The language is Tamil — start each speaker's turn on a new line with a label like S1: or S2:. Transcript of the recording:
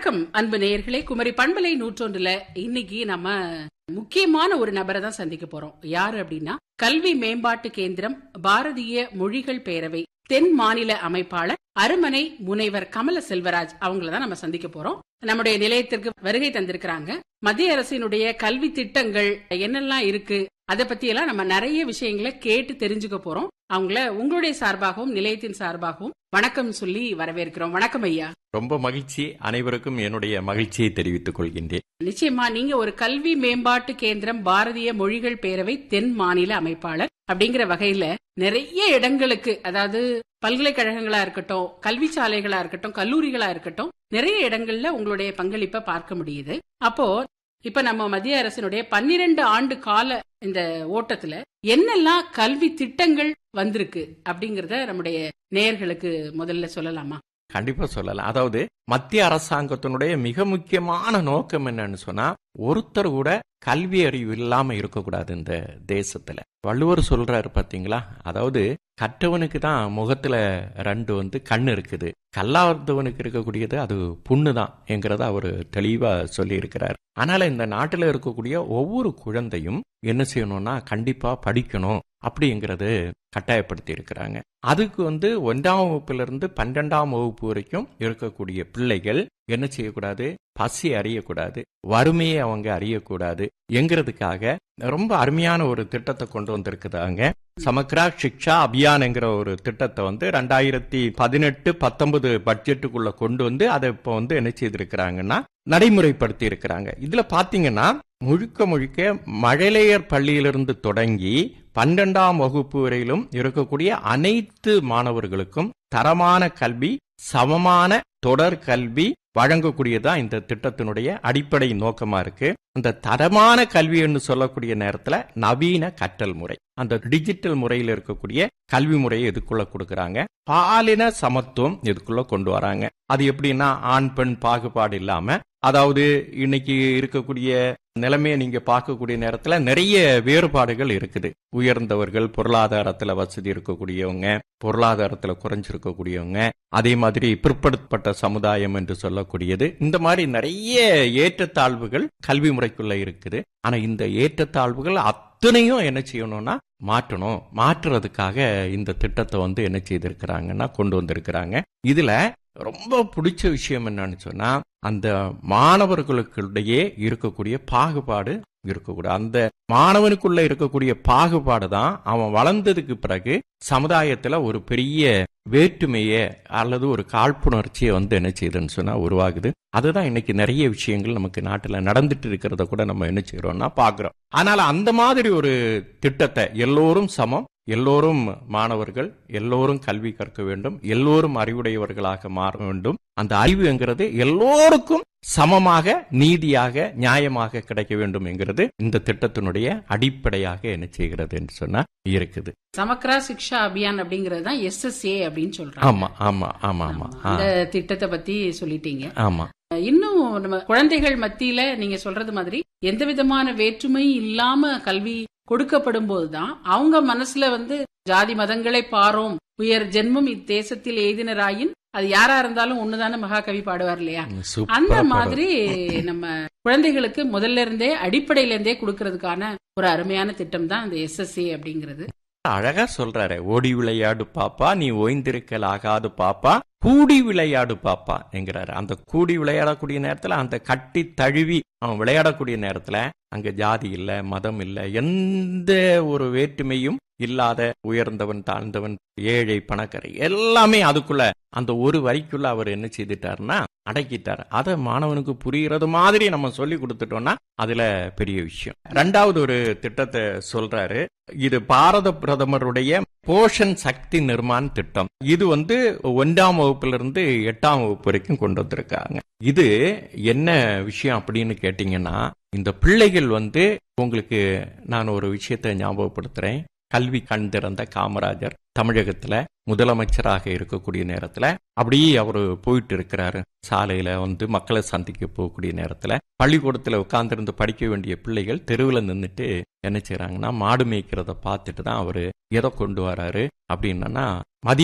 S1: வணக்கம் அன்பு நேயர்களே குமரி பண்பலை நூற்றொன்றுல இன்னைக்கு நம்ம முக்கியமான ஒரு நபரை தான் சந்திக்க போறோம் யாரு அப்படின்னா கல்வி மேம்பாட்டு கேந்திரம் பாரதிய மொழிகள் பேரவை தென் மாநில அமைப்பாளர் அருமனை முனைவர் கமல செல்வராஜ் அவங்கள தான் நம்ம சந்திக்க போறோம் நம்முடைய நிலையத்திற்கு வருகை தந்திருக்கிறாங்க மத்திய அரசினுடைய கல்வி திட்டங்கள் என்னெல்லாம் இருக்கு அதை பத்தி எல்லாம் நம்ம நிறைய விஷயங்களை கேட்டு தெரிஞ்சுக்க போறோம் அவங்கள உங்களுடைய சார்பாகவும் நிலையத்தின் சார்பாகவும் வணக்கம் சொல்லி வரவேற்கிறோம் வணக்கம் ஐயா
S2: ரொம்ப மகிழ்ச்சி அனைவருக்கும் என்னுடைய மகிழ்ச்சியை தெரிவித்துக் கொள்கின்றேன்
S1: நிச்சயமா நீங்க ஒரு கல்வி மேம்பாட்டு கேந்திரம் பாரதிய மொழிகள் பேரவை தென் மாநில அமைப்பாளர் அப்படிங்கிற வகையில நிறைய இடங்களுக்கு அதாவது பல்கலைக்கழகங்களா இருக்கட்டும் கல்வி சாலைகளா இருக்கட்டும் கல்லூரிகளா இருக்கட்டும் நிறைய இடங்கள்ல உங்களுடைய பங்களிப்பை பார்க்க முடியுது அப்போ இப்ப நம்ம மத்திய அரசினுடைய பன்னிரண்டு ஆண்டு கால இந்த ஓட்டத்துல என்னெல்லாம் கல்வி திட்டங்கள் வந்திருக்கு அப்படிங்கறத நம்முடைய நேயர்களுக்கு முதல்ல சொல்லலாமா
S2: கண்டிப்பா சொல்லலாம் அதாவது மத்திய அரசாங்கத்தினுடைய மிக முக்கியமான நோக்கம் என்னன்னு சொன்னா ஒருத்தர் கூட கல்வி அறிவு இல்லாம இருக்கக்கூடாது இந்த தேசத்துல வள்ளுவர் சொல்றாரு பாத்தீங்களா அதாவது கற்றவனுக்கு தான் முகத்துல ரெண்டு வந்து கண் இருக்குது கல்லாதவனுக்கு இருக்கக்கூடியது அது புண்ணு தான் என்கிறத அவர் தெளிவா சொல்லி இருக்கிறார் அதனால இந்த நாட்டில் இருக்கக்கூடிய ஒவ்வொரு குழந்தையும் என்ன செய்யணும்னா கண்டிப்பா படிக்கணும் அப்படிங்கிறது கட்டாயப்படுத்தி இருக்கிறாங்க அதுக்கு வந்து ஒன்றாம் வகுப்புல இருந்து பன்னெண்டாம் வகுப்பு வரைக்கும் இருக்கக்கூடிய பிள்ளைகள் என்ன செய்யக்கூடாது பசி அறியக்கூடாது வறுமையை அவங்க அறியக்கூடாது என்கிறதுக்காக ரொம்ப அருமையான ஒரு திட்டத்தை கொண்டு வந்திருக்குதாங்க சமக்ரா சிக்ஷா அபியான்ங்கிற ஒரு திட்டத்தை வந்து ரெண்டாயிரத்தி பதினெட்டு பத்தொன்பது பட்ஜெட்டுக்குள்ள கொண்டு வந்து அதை இப்போ வந்து என்ன செய்திருக்கிறாங்கன்னா நடைமுறைப்படுத்தி இருக்கிறாங்க இதுல பாத்தீங்கன்னா முழுக்க முழுக்க மழலையர் பள்ளியிலிருந்து தொடங்கி பன்னெண்டாம் வகுப்பு வரையிலும் இருக்கக்கூடிய அனைத்து மாணவர்களுக்கும் தரமான கல்வி சமமான தொடர் கல்வி வழங்கக்கூடியதா இந்த திட்டத்தினுடைய அடிப்படை நோக்கமா இருக்கு அந்த தரமான கல்வின்னு சொல்லக்கூடிய நேரத்துல நவீன கற்றல் முறை அந்த டிஜிட்டல் முறையில் இருக்கக்கூடிய கல்வி முறையை இதுக்குள்ள கொடுக்கறாங்க பாலின சமத்துவம் இதுக்குள்ள கொண்டு வராங்க அது எப்படின்னா ஆண் பெண் பாகுபாடு இல்லாம அதாவது இன்னைக்கு இருக்கக்கூடிய நிலைமையை நீங்க பார்க்கக்கூடிய நேரத்துல நிறைய வேறுபாடுகள் இருக்குது உயர்ந்தவர்கள் பொருளாதாரத்துல வசதி இருக்கக்கூடியவங்க பொருளாதாரத்துல குறைஞ்சிருக்கக்கூடியவங்க அதே மாதிரி பிற்படுத்தப்பட்ட சமுதாயம் என்று சொல்லக்கூடியது இந்த மாதிரி நிறைய ஏற்றத்தாழ்வுகள் கல்வி முறைக்குள்ள இருக்குது ஆனா இந்த ஏற்றத்தாழ்வுகள் அத்தனையும் என்ன செய்யணும்னா மாற்றணும் மாற்றுறதுக்காக இந்த திட்டத்தை வந்து என்ன செய்திருக்கிறாங்கன்னா கொண்டு வந்திருக்கிறாங்க இதுல ரொம்ப பிடிச்ச விஷயம் என்னன்னு சொன்னா அந்த மாணவர்களுக்கிடையே இருக்கக்கூடிய பாகுபாடு இருக்கக்கூடாது அந்த மாணவனுக்குள்ள இருக்கக்கூடிய பாகுபாடு தான் அவன் வளர்ந்ததுக்கு பிறகு சமுதாயத்துல ஒரு பெரிய வேற்றுமைய அல்லது ஒரு காழ்ப்புணர்ச்சியை வந்து என்ன செய்யுதுன்னு சொன்னா உருவாகுது அதுதான் இன்னைக்கு நிறைய விஷயங்கள் நமக்கு நாட்டுல நடந்துட்டு இருக்கிறத கூட நம்ம என்ன செய்யறோம்னா பாக்குறோம் அதனால அந்த மாதிரி ஒரு திட்டத்தை எல்லோரும் சமம் எல்லோரும் மாணவர்கள் எல்லோரும் கல்வி கற்க வேண்டும் எல்லோரும் அறிவுடையவர்களாக மாற வேண்டும் அந்த அறிவுங்கிறது எல்லோருக்கும் சமமாக நீதியாக நியாயமாக கிடைக்க வேண்டும் என்கிறது இந்த திட்டத்தினுடைய அடிப்படையாக என்ன செய்கிறது என்று சொன்னா இருக்குது
S1: சமக்ரா சிக்ஷா அபியான் அப்படிங்கறது தான் எஸ்எஸ்ஏ அப்படின்னு சொல்றாங்க
S2: ஆமா ஆமா ஆமா ஆமா ஆ,
S1: அந்த திட்டத்தை பத்தி சொல்லிட்டீங்க
S2: ஆமா
S1: இன்னும் நம்ம குழந்தைகள் மத்தியில நீங்க சொல்றது மாதிரி எந்த விதமான வேற்றுமை இல்லாம கல்வி கொடுக்கப்படும் போதுதான் அவங்க மனசுல வந்து ஜாதி மதங்களை பாரோம் உயர் ஜென்மம் இத்தேசத்தில் எய்தினராயின் அது யாரா இருந்தாலும் ஒண்ணுதானே மகாகவி பாடுவார் இல்லையா
S2: சூப்பரா
S1: அந்த
S2: பாடுவார்.
S1: மாதிரி நம்ம குழந்தைகளுக்கு முதல்ல இருந்தே அடிப்படையில இருந்தே கொடுக்கறதுக்கான ஒரு அருமையான திட்டம் தான் இந்த எஸ்எஸ்சி அப்படிங்கிறது
S2: அழகா சொல்றாரு ஓடி விளையாடு பாப்பா நீ ஓய்ந்திருக்கல் ஆகாது பாப்பா கூடி விளையாடு பாப்பா என்கிறாரு அந்த கூடி விளையாடக்கூடிய நேரத்துல அந்த கட்டி தழுவி அவன் விளையாடக்கூடிய நேரத்துல அங்க ஜாதி இல்ல மதம் இல்ல எந்த ஒரு வேற்றுமையும் இல்லாத உயர்ந்தவன் தாழ்ந்தவன் ஏழை பணக்காரை எல்லாமே அதுக்குள்ள அந்த ஒரு வரிக்குள்ள அவர் என்ன செய்துட்டாருன்னா அடக்கிட்டார் அதை மாணவனுக்கு புரிகிறது மாதிரி நம்ம சொல்லி கொடுத்துட்டோம்னா அதுல பெரிய விஷயம் ரெண்டாவது ஒரு திட்டத்தை சொல்றாரு இது பாரத பிரதமருடைய போஷன் சக்தி நிர்மாண் திட்டம் இது வந்து ஒன்றாம் வகுப்புல இருந்து எட்டாம் வகுப்பு வரைக்கும் கொண்டு வந்திருக்காங்க இது என்ன விஷயம் அப்படின்னு கேட்டீங்கன்னா இந்த பிள்ளைகள் வந்து உங்களுக்கு நான் ஒரு விஷயத்தை ஞாபகப்படுத்துறேன் கல்வி கண் திறந்த காமராஜர் தமிழகத்துல முதலமைச்சராக இருக்கக்கூடிய நேரத்துல அப்படியே அவரு போயிட்டு இருக்கிறாரு சாலையில வந்து மக்களை சந்திக்க போகக்கூடிய நேரத்துல பள்ளிக்கூடத்துல உட்கார்ந்திருந்து படிக்க வேண்டிய பிள்ளைகள் தெருவுல நின்னுட்டு என்ன செய்றாங்கன்னா மாடு மேய்க்கிறத பார்த்துட்டு தான் அவரு எதை கொண்டு வராரு அப்படின்னா